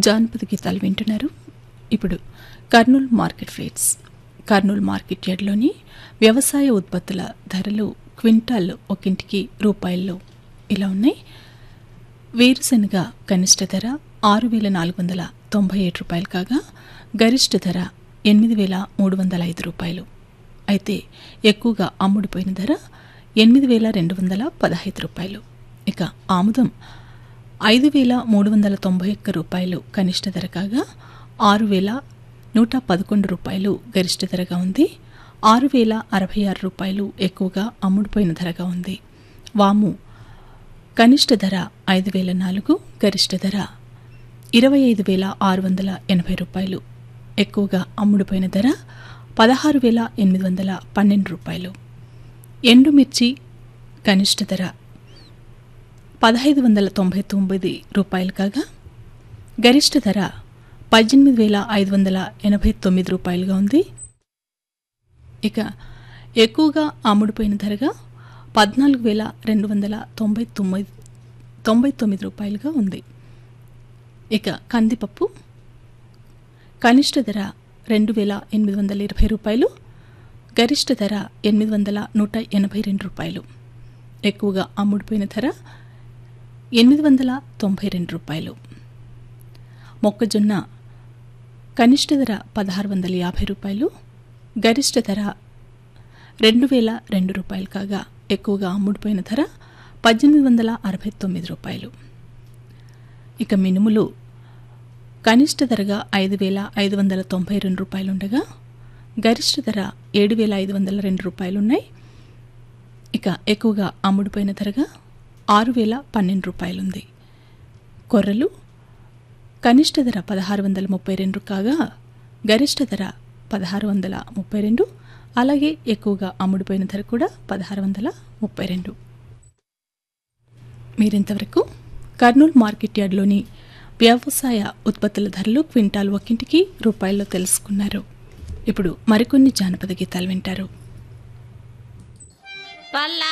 జానపద గీతాలు వింటున్నారు ఇప్పుడు Kurnool market rates Kurnool market యార్డ్లోని వ్యవసాయ ఉత్పత్తుల ధరలు క్వింటాల్ ఒకింటికి రూపాయల్లో ఇలా ఉన్నాయి వేరుశనగ కనిష్ట ధర ఆరు వేల నాలుగు వందల తొంభై ఏడు రూపాయలు కాగా గరిష్ట ధర ఎనిమిది వేల మూడు వందల ఐదు రూపాయలు అయితే ఎక్కువగా అమ్ముడుపోయిన ధర ఎనిమిది వేల రెండు వందల పదహైదు రూపాయలు ఇక ఆముదం ఐదు వేల మూడు వందల తొంభై ఒక్క రూపాయలు కనిష్ట ధర కాగా ఆరు వేల నూట పదకొండు రూపాయలు గరిష్ట ధరగా ఉంది ఆరు వేల అరవై ఆరు రూపాయలు ఎక్కువగా అమ్ముడుపోయిన ధరగా ఉంది వాము కనిష్ట ధర ఐదు వేల నాలుగు గరిష్ట ధర ఇరవై ఐదు వేల ఆరు వందల ఎనభై రూపాయలు ఎక్కువగా అమ్ముడుపోయిన ధర పదహారు వేల ఎనిమిది వందల పన్నెండు రూపాయలు ఎండుమిర్చి కనిష్ట ధర పదహైదు వందల తొంభై తొమ్మిది రూపాయలు కాగా గరిష్ట ధర పద్దెనిమిది వేల ఐదు వందల ఎనభై తొమ్మిది రూపాయలుగా ఉంది ఇక ఎక్కువగా అమ్ముడుపోయిన ధరగా పద్నాలుగు వేల రెండు వందల తొంభై తొమ్మిది తొంభై తొమ్మిది రూపాయలుగా ఉంది ఇక కందిపప్పు కనిష్ట ధర రెండు వేల ఎనిమిది వందల ఇరవై రూపాయలు గరిష్ట ధర ఎనిమిది వందల నూట ఎనభై రెండు రూపాయలు ఎక్కువగా అమ్ముడుపోయిన ధర ఎనిమిది వందల తొంభై రెండు రూపాయలు మొక్కజొన్న కనిష్ట ధర పదహారు వందల యాభై రూపాయలు గరిష్ట ధర రెండు వేల రెండు రూపాయలు కాగా ఎక్కువగా అమ్ముడుపోయిన ధర పద్దెనిమిది వందల అరవై తొమ్మిది రూపాయలు ఇక మినుములు కనిష్ట ధరగా ఐదు వేల ఐదు వందల తొంభై రెండు రూపాయలు ఉండగా గరిష్ట ధర ఏడు వేల ఐదు వందల రెండు రూపాయలు ఉన్నాయి ఇక ఎక్కువగా అమ్ముడుపోయిన ధరగా ఆరు వేల పన్నెండు రూపాయలుంది కొర్రలు కనిష్ట ధర పదహారు వందల ముప్పై రెండు కాగా గరిష్ట ధర పదహారు వందల ముప్పై రెండు అలాగే ఎక్కువగా అమ్ముడుపోయిన ధర కూడా పదహారు వందల ముప్పై రెండు మీరింతవరకు కర్నూలు మార్కెట్ యార్డ్లోని వ్యవసాయ ఉత్పత్తుల ధరలు క్వింటాల్ ఒక్కింటికి రూపాయల్లో తెలుసుకున్నారు ఇప్పుడు మరికొన్ని జానపద గీతాలు వింటారు పల్లా